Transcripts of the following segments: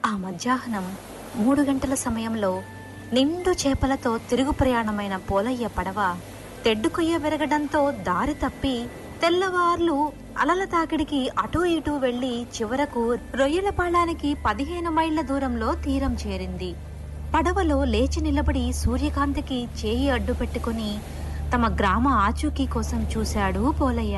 ఆ మధ్యాహ్నం మూడు గంటల సమయంలో నిండు చేపలతో తిరుగు ప్రయాణమైన పోలయ్య పడవ తెడ్డుకొయ్య విరగడంతో దారి తప్పి తెల్లవార్లు అలల తాకిడికి అటూ ఇటూ వెళ్లి చివరకు రొయ్యలపాళానికి పదిహేను మైళ్ల దూరంలో తీరం చేరింది పడవలో లేచి నిలబడి సూర్యకాంతికి చేయి అడ్డు పెట్టుకుని తమ గ్రామ ఆచూకీ కోసం చూశాడు పోలయ్య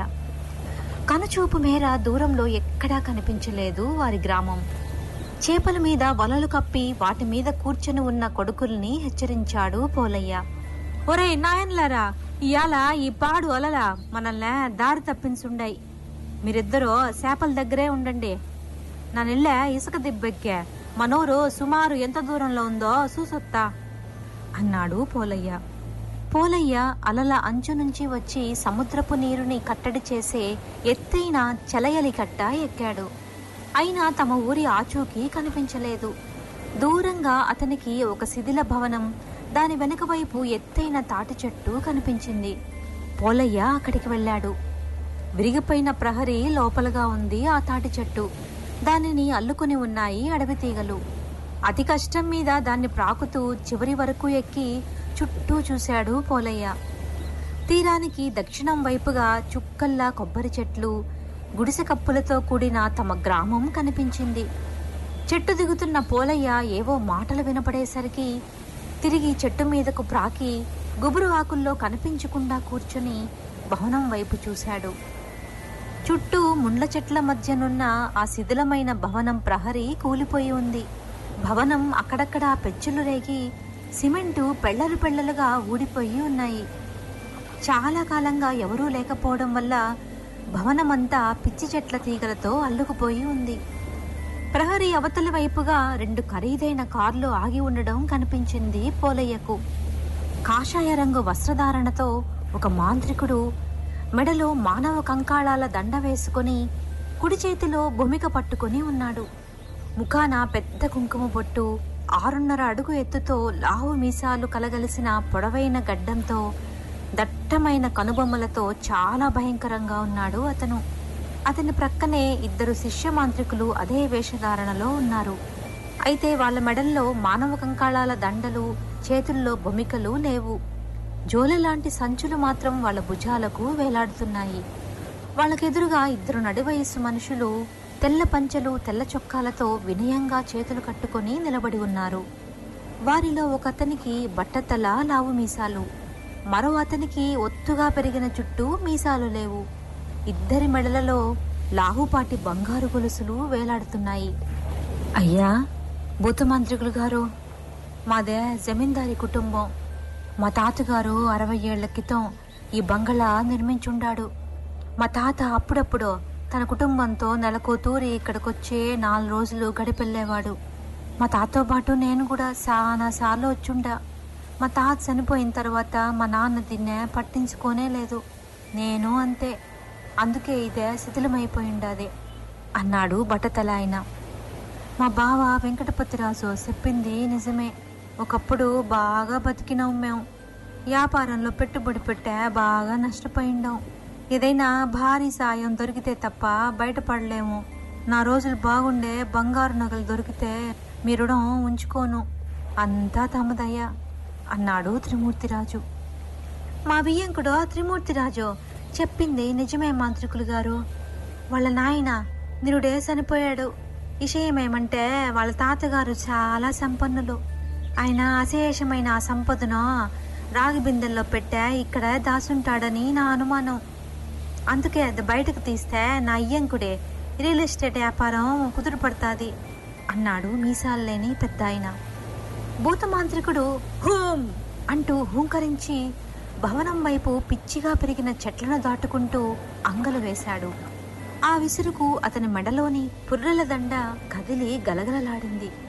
కనుచూపు మేర దూరంలో ఎక్కడా కనిపించలేదు వారి గ్రామం చేపల మీద వలలు కప్పి వాటి మీద కూర్చొని ఉన్న కొడుకుల్ని హెచ్చరించాడు పోలయ్య ఒరే నాయన్లారా ఇయాల ఈ పాడు అలలా మనల్ని దారి తప్పించుండయి మీరిద్దరూ చేపల దగ్గరే ఉండండి నా నిల్ల ఇసుక దిబ్బెక్కే మనూరు సుమారు ఎంత దూరంలో ఉందో చూసొత్తా అన్నాడు పోలయ్య పోలయ్య అలల అంచు నుంచి వచ్చి సముద్రపు నీరుని కట్టడి చేసే ఎత్తైన చలయలి కట్ట ఎక్కాడు అయినా తమ ఊరి ఆచూకీ కనిపించలేదు దూరంగా అతనికి ఒక శిథిల భవనం దాని వెనుక వైపు ఎత్తైన తాటి చెట్టు కనిపించింది పోలయ్య అక్కడికి వెళ్ళాడు విరిగిపోయిన ప్రహరీ లోపలగా ఉంది ఆ తాటి చెట్టు దానిని అల్లుకొని ఉన్నాయి అడవి తీగలు అతి కష్టం మీద దాన్ని ప్రాకుతూ చివరి వరకు ఎక్కి చుట్టూ చూశాడు పోలయ్య తీరానికి దక్షిణం వైపుగా చుక్కల్లా కొబ్బరి చెట్లు గుడిసె కప్పులతో కూడిన తమ గ్రామం కనిపించింది చెట్టు దిగుతున్న పోలయ్య ఏవో మాటలు వినపడేసరికి తిరిగి చెట్టు మీదకు ప్రాకి గుబురు ఆకుల్లో కనిపించకుండా కూర్చుని భవనం వైపు చూశాడు చుట్టూ ముండ్ల చెట్ల మధ్యనున్న ఆ శిథిలమైన భవనం ప్రహరీ కూలిపోయి ఉంది భవనం అక్కడక్కడా పెచ్చులు రేగి సిమెంటు పెళ్లలు పెళ్లలుగా ఊడిపోయి ఉన్నాయి చాలా కాలంగా ఎవరూ లేకపోవడం వల్ల భవనమంతా పిచ్చి చెట్ల తీగలతో అల్లుకుపోయి ఉంది ప్రహరీ అవతలి వైపుగా రెండు ఖరీదైన కార్లు ఆగి ఉండడం కనిపించింది పోలయ్యకు కాషాయ రంగు వస్త్రధారణతో ఒక మాంత్రికుడు మెడలో మానవ కంకాళాల దండ వేసుకొని కుడి చేతిలో భూమిక పట్టుకొని ఉన్నాడు ముఖాన పెద్ద కుంకుమ బొట్టు ఆరున్నర అడుగు ఎత్తుతో లావు మీసాలు కలగలిసిన పొడవైన గడ్డంతో దట్టమైన కనుబొమ్మలతో చాలా భయంకరంగా ఉన్నాడు అతను అతని ప్రక్కనే ఇద్దరు శిష్య మాంత్రికులు అదే వేషధారణలో ఉన్నారు అయితే వాళ్ళ మెడల్లో మానవ కంకాళాల దండలు చేతుల్లో భూమికలు లేవు జోలె లాంటి సంచులు మాత్రం వాళ్ళ భుజాలకు వేలాడుతున్నాయి వాళ్ళకెదురుగా ఇద్దరు నడివయస్సు మనుషులు తెల్ల పంచెలు తెల్ల చొక్కాలతో వినయంగా చేతులు కట్టుకొని నిలబడి ఉన్నారు వారిలో ఒక అతనికి బట్టతల లావు మీసాలు మరో అతనికి ఒత్తుగా పెరిగిన చుట్టూ మీసాలు లేవు ఇద్దరి మెడలలో లావుపాటి బంగారు గొలుసులు వేలాడుతున్నాయి అయ్యా భూతమాంత్రికులు గారు మాదే జమీందారీ కుటుంబం మా తాతగారు అరవై ఏళ్ల క్రితం ఈ బంగళా నిర్మించుండాడు మా తాత అప్పుడప్పుడు తన కుటుంబంతో నెలకు తూరి ఇక్కడికొచ్చే నాలుగు రోజులు గడిపెళ్ళేవాడు మా తాతతో పాటు నేను కూడా చాలా సార్లు వచ్చుండా మా తాత చనిపోయిన తర్వాత మా నాన్న దీన్నే పట్టించుకోనే లేదు నేను అంతే అందుకే ఇదే శిథిలమైపోయిండాది అన్నాడు బట్టతల ఆయన మా బావ వెంకటపతిరాజు చెప్పింది నిజమే ఒకప్పుడు బాగా బతికినాం మేము వ్యాపారంలో పెట్టుబడి పెట్టా బాగా నష్టపోయిండాం ఏదైనా భారీ సాయం దొరికితే తప్ప బయటపడలేము నా రోజులు బాగుండే బంగారు నగలు దొరికితే మీ రుణం ఉంచుకోను అంతా తమదయ్యా అన్నాడు త్రిమూర్తిరాజు మా బియ్యంకుడు త్రిమూర్తిరాజు చెప్పింది నిజమే మాంత్రికులు గారు వాళ్ళ నాయన నిరుడే చనిపోయాడు విషయం ఏమంటే వాళ్ళ తాతగారు చాలా సంపన్నులు ఆయన అశేషమైన ఆ సంపదను రాగి బిందెల్లో పెట్టా ఇక్కడ దాసుంటాడని నా అనుమానం అందుకే అది బయటకు తీస్తే నా అయ్యంకుడే రియల్ ఎస్టేట్ వ్యాపారం కుదురు పడుతుంది అన్నాడు మీసాలు లేని పెద్ద ఆయన భూతమాంత్రికుడు హూం అంటూ హూంకరించి భవనం వైపు పిచ్చిగా పెరిగిన చెట్లను దాటుకుంటూ అంగలు వేశాడు ఆ విసురుకు అతని మెడలోని పుర్రెల దండ కదిలి గలగలలాడింది